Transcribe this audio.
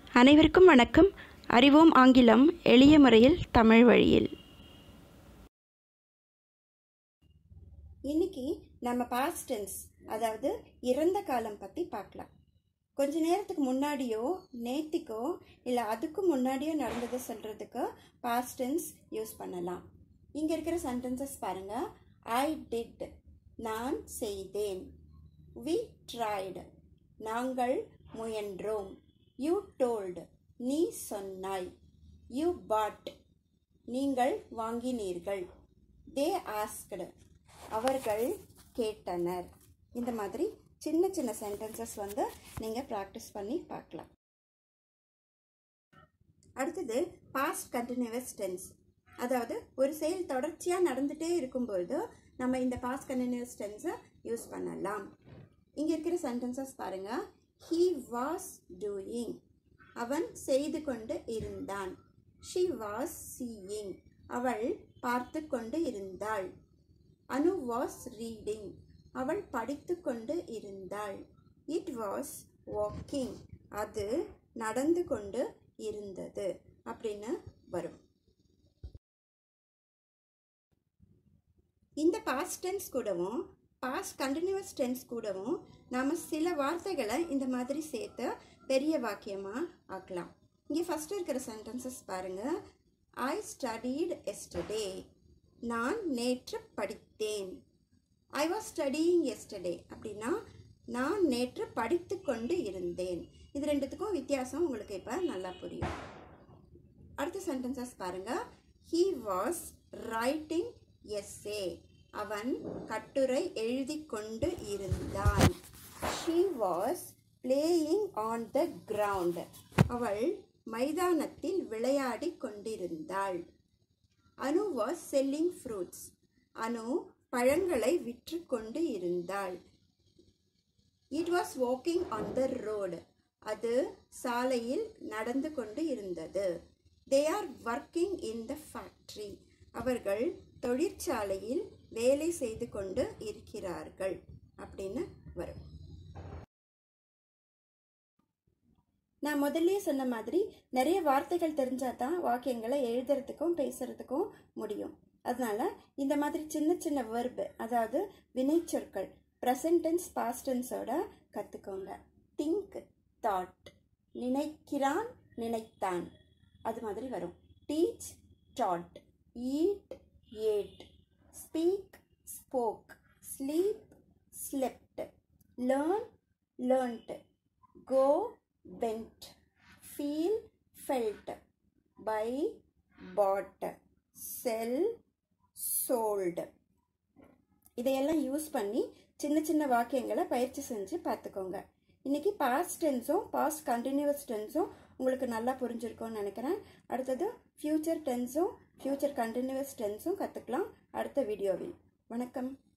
அனைவருக்கும் வணக்கம் அறிவோம் ஆங்கிலம் எளிய முறையில் தமிழ் வழியில் இன்னைக்கு நம்ம பாஸ்ட் டென்ஸ் அதாவது இறந்த காலம் பற்றி பார்க்கலாம் கொஞ்ச நேரத்துக்கு முன்னாடியோ நேத்திக்கோ இல்லை அதுக்கு முன்னாடியோ நடந்ததை சொல்கிறதுக்கு பாஸ்ட் டென்ஸ் யூஸ் பண்ணலாம் இங்கே இருக்கிற சென்டென்சஸ் பாருங்க ஐ டிட் நான் செய்தேன் வி ட்ரைடு நாங்கள் முயன்றோம் யூ டோல்டு நீ சொன்னாய் யூ பாட் நீங்கள் வாங்கினீர்கள் தே ஆஸ்க்டு அவர்கள் கேட்டனர் இந்த மாதிரி சின்ன சின்ன சென்டென்சஸ் வந்து நீங்கள் ப்ராக்டிஸ் பண்ணி பார்க்கலாம் அடுத்தது பாஸ்ட் கண்டினியூவஸ் டென்ஸ் அதாவது ஒரு செயல் தொடர்ச்சியாக நடந்துகிட்டே இருக்கும்பொழுது நம்ம இந்த பாஸ்ட் கண்டினியூவஸ் டென்ஸை யூஸ் பண்ணலாம் இங்கே இருக்கிற சென்டென்சஸ் பாருங்க ஹீ வாஸ் டூயிங் அவன் செய்து கொண்டு இருந்தான் ஷி வாஸ் சீயிங் அவள் பார்த்து கொண்டு இருந்தாள் அனு வாஸ் ரீடிங் அவள் படித்து கொண்டு இருந்தாள் இட் வாஸ் வாக்கிங் அது நடந்து கொண்டு இருந்தது அப்படின்னு வரும் இந்த பாஸ்ட் டென்ஸ் கூடவும் பாஸ்ட் கண்டினியூஸ் டென்ஸ் கூடவும் நாம் சில வார்த்தைகளை இந்த மாதிரி சேர்த்து பெரிய வாக்கியமாக ஆக்கலாம் இங்கே ஃபஸ்ட்டு இருக்கிற சென்டென்சஸ் பாருங்கள் ஐ ஸ்டடீட் எஸ்டர்டே நான் நேற்று படித்தேன் ஐ வாஸ் ஸ்டடியிங் எஸ்டர்டே அப்படின்னா நான் நேற்று படித்து கொண்டு இருந்தேன் இது ரெண்டுத்துக்கும் வித்தியாசம் உங்களுக்கு இப்போ நல்லா புரியும் அடுத்த சென்டென்சஸ் பாருங்க ஹீ வாஸ் ரைட்டிங் எஸ்ஏ அவன் கட்டுரை எழுதி கொண்டு இருந்தான் she was playing on the ground அவள் மைதானத்தில் விளையாடி கொண்டிருந்தாள் Anu was selling fruits Anu பழங்களை விற்று கொண்டு இருந்தாள் it was walking on the road அது சாலையில் நடந்து கொண்டு இருந்தது they are working in the factory அவர்கள் தொழிற்சாலையில் வேலை செய்து கொண்டு இருக்கிறார்கள் அப்படின்னு வரும் நான் முதல்ல சொன்ன மாதிரி நிறைய வார்த்தைகள் தெரிஞ்சால் தான் வாக்கியங்களை எழுதுறதுக்கும் பேசுறதுக்கும் முடியும் அதனால இந்த மாதிரி சின்ன சின்ன வெர்பு அதாவது வினைச்சொற்கள் ப்ரெசன்ட் டென்ஸ் பாஸ்ட் டென்ஸோட கற்றுக்கோங்க திங்க் தாட் நினைக்கிறான் நினைத்தான் அது மாதிரி வரும் teach taught eat ate speak spoke sleep slept learn learnt go went feel felt buy bought sell sold இதையெல்லாம் யூஸ் பண்ணி சின்ன சின்ன வாக்கியங்களை பயிற்சி செஞ்சு பார்த்துக்கோங்க இன்றைக்கி பாஸ்ட் டென்ஸும் பாஸ்ட் கண்டினியூஸ் டென்ஸும் உங்களுக்கு நல்லா புரிஞ்சிருக்கும்னு நினைக்கிறேன் அடுத்தது ஃப்யூச்சர் டென்ஸும் ஃப்யூச்சர் கண்டினியூஸ் டென்ஸும் கற்றுக்கலாம் அடுத்த வீடியோவில் வணக்கம்